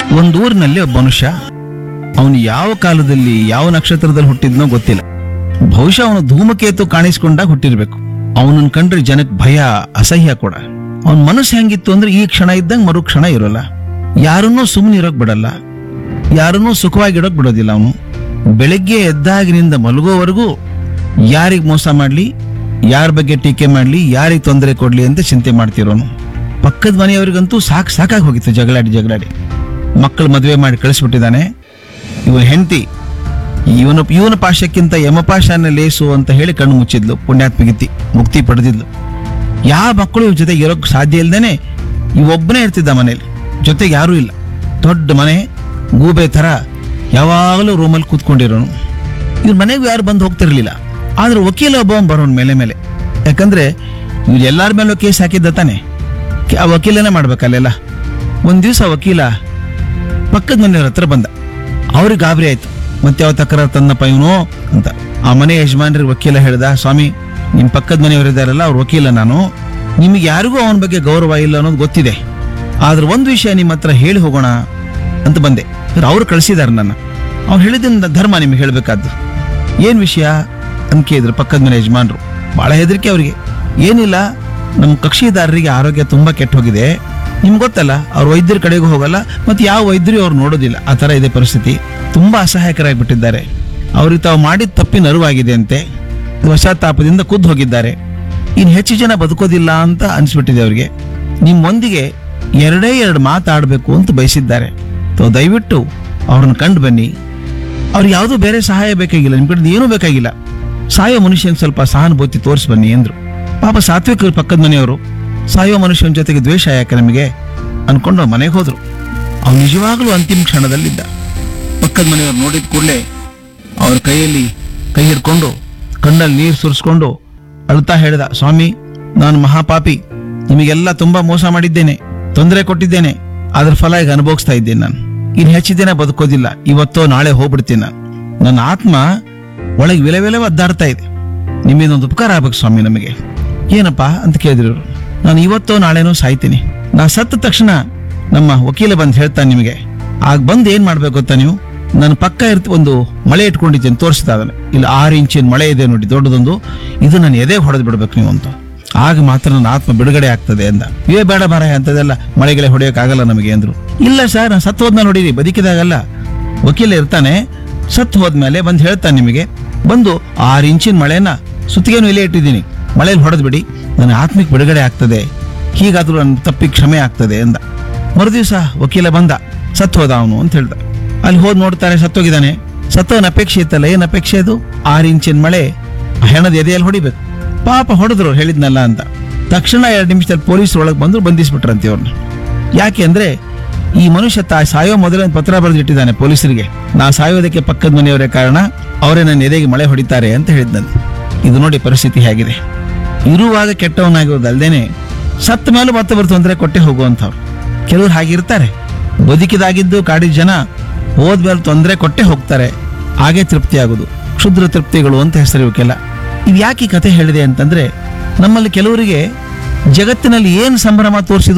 ಒಂದು ಊರಿನಲ್ಲಿ ಒಬ್ಬ ಮನುಷ್ಯ ಅವನು ಯಾವ ಕಾಲದಲ್ಲಿ ಯಾವ ನಕ್ಷತ್ರದಲ್ಲಿ ಹುಟ್ಟಿದ್ನೋ ಗೊತ್ತಿಲ್ಲ ಬಹುಶಃ ಅವನು ಧೂಮಕೇತು ಕಾಣಿಸ್ಕೊಂಡಾಗ ಹುಟ್ಟಿರ್ಬೇಕು ಅವನನ್ನ ಕಂಡ್ರೆ ಜನಕ್ಕೆ ಭಯ ಅಸಹ್ಯ ಕೂಡ ಅವನ ಮನಸ್ಸು ಹೆಂಗಿತ್ತು ಅಂದ್ರೆ ಈ ಕ್ಷಣ ಇದ್ದಂಗೆ ಮರು ಕ್ಷಣ ಇರೋಲ್ಲ ಯಾರನ್ನೂ ಸುಮ್ಮನೆ ಇರೋಕ್ ಬಿಡಲ್ಲ ಯಾರನ್ನೂ ಸುಖವಾಗಿಡೋಕ್ ಬಿಡೋದಿಲ್ಲ ಅವನು ಬೆಳಗ್ಗೆ ಎದ್ದಾಗಿನಿಂದ ಮಲಗೋವರೆಗೂ ಯಾರಿಗೆ ಮೋಸ ಮಾಡ್ಲಿ ಯಾರ ಬಗ್ಗೆ ಟೀಕೆ ಮಾಡ್ಲಿ ಯಾರಿಗೆ ತೊಂದರೆ ಕೊಡ್ಲಿ ಅಂತ ಚಿಂತೆ ಮಾಡ್ತಿರೋನು ಪಕ್ಕದ ಮನೆಯವರಿಗಂತೂ ಸಾಕು ಸಾಕಾಗಿ ಹೋಗಿತ್ತು ಜಗಳಾಡಿ ಜಗಳಾಡಿ ಮಕ್ಕಳು ಮದುವೆ ಮಾಡಿ ಕಳಿಸ್ಬಿಟ್ಟಿದ್ದಾನೆ ಇವನ ಹೆಂಡತಿ ಇವನ ಇವನ ಪಾಶಕ್ಕಿಂತ ಯಮಪಾಶನ ಲೇಸು ಅಂತ ಹೇಳಿ ಕಣ್ಣು ಮುಚ್ಚಿದ್ಲು ಪುಣ್ಯಾತ್ಮಗಿತ್ತಿ ಮುಕ್ತಿ ಪಡೆದಿದ್ಲು ಯಾವ ಮಕ್ಕಳು ಇವ್ರ ಜೊತೆ ಇರೋಕ್ ಸಾಧ್ಯ ಇಲ್ದೇನೆ ಇವೊಬ್ಬನೇ ಇರ್ತಿದ್ದ ಮನೇಲಿ ಜೊತೆಗೆ ಯಾರೂ ಇಲ್ಲ ದೊಡ್ಡ ಮನೆ ಗೂಬೆ ಥರ ಯಾವಾಗಲೂ ರೂಮಲ್ಲಿ ಕೂತ್ಕೊಂಡಿರೋನು ಇವ್ರ ಮನೆಗೂ ಯಾರು ಬಂದು ಹೋಗ್ತಿರ್ಲಿಲ್ಲ ಆದ್ರೆ ವಕೀಲ ಒಬ್ಬ ಬರೋನ್ ಮೇಲೆ ಮೇಲೆ ಯಾಕಂದ್ರೆ ಇವ್ರು ಎಲ್ಲಾರ ಮೇಲೂ ಕೇಸ್ ಹಾಕಿದ್ದ ತಾನೆ ಆ ವಕೀಲನೇ ಮಾಡ್ಬೇಕಲ್ಲೆಲ್ಲ ಒಂದ್ ದಿವಸ ವಕೀಲ ಪಕ್ಕದ ಮನೆಯವ್ರ ಹತ್ರ ಬಂದ ಅವ್ರಿಗೆ ಗಾಬರಿ ಆಯ್ತು ಮತ್ತೆ ಯಾವ ತಕರಾರು ತನ್ನಪ್ಪ ಇವನು ಅಂತ ಆ ಮನೆ ಯಜಮಾನ್ರಿಗೆ ವಕೀಲ ಹೇಳ್ದ ಸ್ವಾಮಿ ನಿಮ್ ಪಕ್ಕದ ಮನೆಯವರು ಇದ್ದಾರಲ್ಲ ಅವ್ರ ವಕೀಲ ನಾನು ನಿಮಗೆ ಯಾರಿಗೂ ಅವನ ಬಗ್ಗೆ ಗೌರವ ಇಲ್ಲ ಅನ್ನೋದು ಗೊತ್ತಿದೆ ಆದ್ರೆ ಒಂದು ವಿಷಯ ನಿಮ್ಮ ಹತ್ರ ಹೇಳಿ ಹೋಗೋಣ ಅಂತ ಬಂದೆ ಅವ್ರು ಕಳಿಸಿದಾರೆ ನನ್ನ ಅವ್ರು ಹೇಳಿದ ಧರ್ಮ ನಿಮಗೆ ಹೇಳ್ಬೇಕಾದ್ದು ಏನ್ ವಿಷಯ ಅಂತ ಕೇಳಿದ್ರು ಪಕ್ಕದ ಮನೆ ಯಜಮಾನ್ರು ಬಹಳ ಹೆದರಿಕೆ ಅವರಿಗೆ ಏನಿಲ್ಲ ನಮ್ಮ ಕಕ್ಷಿದಾರರಿಗೆ ಆರೋಗ್ಯ ತುಂಬಾ ಕೆಟ್ಟ ಹೋಗಿದೆ ನಿಮ್ಗೆ ಗೊತ್ತಲ್ಲ ಅವ್ರು ವೈದ್ಯರ ಕಡೆಗೂ ಹೋಗಲ್ಲ ಮತ್ತೆ ಯಾವ ವೈದ್ಯರು ಅವ್ರು ನೋಡೋದಿಲ್ಲ ಆ ಥರ ಇದೆ ಪರಿಸ್ಥಿತಿ ತುಂಬಾ ಅಸಹಾಯಕರಾಗಿ ಬಿಟ್ಟಿದ್ದಾರೆ ಅವ್ರಿಗೆ ತಾವು ಮಾಡಿದ ತಪ್ಪಿನ ಅರಿವಾಗಿದೆ ಅಂತೆ ಪಶ್ಚಾತ್ತಾಪದಿಂದ ಖುದ್ದು ಹೋಗಿದ್ದಾರೆ ಇನ್ನು ಹೆಚ್ಚು ಜನ ಬದುಕೋದಿಲ್ಲ ಅಂತ ಅನಿಸ್ಬಿಟ್ಟಿದೆ ಅವರಿಗೆ ನಿಮ್ಮೊಂದಿಗೆ ಎರಡೇ ಎರಡು ಮಾತಾಡಬೇಕು ಅಂತ ಬಯಸಿದ್ದಾರೆ ತಾವು ದಯವಿಟ್ಟು ಅವ್ರನ್ನ ಕಂಡು ಬನ್ನಿ ಅವ್ರಿಗೆ ಯಾವುದೂ ಬೇರೆ ಸಹಾಯ ಬೇಕಾಗಿಲ್ಲ ನಿಮ್ಮ ಕಡೆ ಏನೂ ಬೇಕಾಗಿಲ್ಲ ಸಾಯೋ ಮನುಷ್ಯನ್ ಸ್ವಲ್ಪ ಸಹಾನುಭೂತಿ ತೋರಿಸಿ ಬನ್ನಿ ಅಂದ್ರು ಪಾಪ ಸಾತ್ವಿಕ ಪಕ್ಕದ ಮನೆಯವರು ಸಾಯೋ ಮನುಷ್ಯನ ಜೊತೆಗೆ ದ್ವೇಷ ಯಾಕೆ ನಮಗೆ ಅನ್ಕೊಂಡು ಅವ್ರ ಮನೆಗೆ ಹೋದ್ರು ಅವ್ನು ನಿಜವಾಗ್ಲೂ ಅಂತಿಮ ಕ್ಷಣದಲ್ಲಿದ್ದ ಪಕ್ಕದ ಮನೆಯವ್ರು ನೋಡಿದ ಕೂಡಲೇ ಅವ್ರ ಕೈಯಲ್ಲಿ ಕೈ ಹಿಡ್ಕೊಂಡು ಕಣ್ಣಲ್ಲಿ ನೀರು ಸುರಿಸ್ಕೊಂಡು ಅಳ್ತಾ ಹೇಳಿದ ಸ್ವಾಮಿ ನಾನು ಮಹಾಪಾಪಿ ನಿಮಗೆಲ್ಲ ತುಂಬಾ ಮೋಸ ಮಾಡಿದ್ದೇನೆ ತೊಂದರೆ ಕೊಟ್ಟಿದ್ದೇನೆ ಅದ್ರ ಫಲ ಈಗ ಅನುಭವಿಸ್ತಾ ಇದ್ದೇನೆ ನಾನು ಇನ್ನು ಹೆಚ್ಚು ದಿನ ಬದುಕೋದಿಲ್ಲ ಇವತ್ತೋ ನಾಳೆ ಹೋಗ್ಬಿಡ್ತೀನಿ ನಾನು ನನ್ನ ಆತ್ಮ ಒಳಗೆ ವಿಲೆ ವಿಲೆ ಒದ್ದಾಡ್ತಾ ಇದೆ ನಿಮ್ಮಿಂದ ಒಂದು ಉಪಕಾರ ಆಗ್ಬೇಕು ಸ್ವಾಮಿ ನಮಗೆ ಏನಪ್ಪಾ ಅಂತ ಕೇಳಿದ್ರು ಇವ್ರು. ನಾನು ಇವತ್ತೋ ನಾಳೆನೋ ಸಾಯ್ತೀನಿ ನಾ ಸತ್ತ ತಕ್ಷಣ ನಮ್ಮ ವಕೀಲ ಬಂದು ಹೇಳ್ತಾನೆ ನಿಮಗೆ ಆಗ ಬಂದು ಏನ್ ಮಾಡ್ಬೇಕು ಗೊತ್ತಾ ನೀವು ನನ್ನ ಪಕ್ಕ ಇರ್ತ ಒಂದು ಮಳೆ ಇಟ್ಕೊಂಡಿದ್ದೇನೆ ತೋರಿಸ್ತಾ ಅದನ್ನ ಇಲ್ಲಿ ಆರು ಇಂಚಿನ ಮಳೆ ಇದೆ ನೋಡಿ ದೊಡ್ಡದೊಂದು ಇದು ನನ್ನ ಎದೆ ಹೊಡೆದು ಬಿಡ್ಬೇಕು ನೀವು ಅಂತ ಆಗ ಮಾತ್ರ ನನ್ನ ಆತ್ಮ ಬಿಡುಗಡೆ ಆಗ್ತದೆ ಅಂದ ಇವೇ ಬೇಡ ಮಾರ ಅಂತದೆಲ್ಲ ಮಳೆಗೆಲೆ ಹೊಡೆಯೋಕ್ಕಾಗಲ್ಲ ನಮಗೆ ಅಂದ್ರು ಇಲ್ಲ ಸರ್ ನಾನು ಸತ್ತು ಹೋದ್ನ ನೋಡಿರಿ ಬದುಕಿದಾಗಲ್ಲ ವಕೀಲ ಇರ್ತಾನೆ ಸತ್ತು ಹೋದ್ಮೇಲೆ ಬಂದು ಹೇಳ್ತಾನೆ ನಿಮಗೆ ಬಂದು ಆರು ಇಂಚಿನ ಮಳೆನ ಸುತ್ತಿಗೆನೂ ಇಲ್ಲೇ ಇಟ್ಟಿದ್ದೀನಿ ಮಳೆಯಲ್ಲಿ ಹೊಡೆದು ಬಿಡಿ ನನ್ನ ಆತ್ಮಿಕ ಬಿಡುಗಡೆ ಆಗ್ತದೆ ಹೀಗಾದ್ರೂ ನನ್ನ ತಪ್ಪಿಗೆ ಕ್ಷಮೆ ಆಗ್ತದೆ ಅಂದ ಮರುದಿವಸ ವಕೀಲ ಬಂದ ಸತ್ತು ಹೋದ ಅವನು ಅಂತ ಹೇಳ್ದ ಅಲ್ಲಿ ಹೋದ್ ನೋಡ್ತಾರೆ ಸತ್ತೋಗಿದ್ದಾನೆ ಸತ್ತವನ ಅಪೇಕ್ಷೆ ಇತ್ತಲ್ಲ ಏನ್ ಅಪೇಕ್ಷೆ ಅದು ಆರು ಇಂಚಿನ ಮಳೆ ಆ ಹೆಣದ ಎದೆಯಲ್ಲಿ ಹೊಡಿಬೇಕು ಪಾಪ ಹೊಡೆದ್ರು ಹೇಳಿದ್ನಲ್ಲ ಅಂತ ತಕ್ಷಣ ಎರಡು ನಿಮಿಷದಲ್ಲಿ ಪೊಲೀಸ್ ಒಳಗೆ ಬಂದ್ರು ಬಂಧಿಸ್ಬಿಟ್ರಂತೆ ಅವ್ರನ್ನ ಯಾಕೆ ಅಂದ್ರೆ ಈ ಮನುಷ್ಯ ತಾ ಸಾಯೋ ಮೊದಲೇ ಒಂದ್ ಪತ್ರ ಬರೆದಿಟ್ಟಿದ್ದಾನೆ ಪೊಲೀಸರಿಗೆ ನಾ ಸಾಯೋದಕ್ಕೆ ಪಕ್ಕದ ಮನೆಯವರೇ ಕಾರಣ ಅವರೇ ನನ್ನ ಎದೆಗೆ ಮಳೆ ಹೊಡಿತಾರೆ ಅಂತ ಹೇಳಿದ್ದಂತೆ ಇದು ನೋಡಿ ಪರಿಸ್ಥಿತಿ ಹೇಗಿದೆ ಇರುವಾಗ ಕೆಟ್ಟವನಾಗಿರೋದಲ್ದೇನೆ ಸತ್ತ ಮೇಲೂ ಮತ್ತೊಬ್ಬರು ತೊಂದರೆ ಕೊಟ್ಟೆ ಹೋಗುವಂಥವ್ರು ಕೆಲವರು ಹಾಗಿರ್ತಾರೆ ಬದುಕಿದಾಗಿದ್ದು ಕಾಡಿದ ಜನ ಹೋದ್ಮೇಲೆ ತೊಂದರೆ ಕೊಟ್ಟೆ ಹೋಗ್ತಾರೆ ಹಾಗೆ ತೃಪ್ತಿ ಆಗೋದು ಕ್ಷುದ್ರ ತೃಪ್ತಿಗಳು ಅಂತ ಹೆಸರು ಇವಕ್ಕೆಲ್ಲ ಇದು ಯಾಕೆ ಈ ಕಥೆ ಹೇಳಿದೆ ಅಂತಂದ್ರೆ ನಮ್ಮಲ್ಲಿ ಕೆಲವರಿಗೆ ಜಗತ್ತಿನಲ್ಲಿ ಏನು ಸಂಭ್ರಮ ತೋರಿಸಿದ್ರು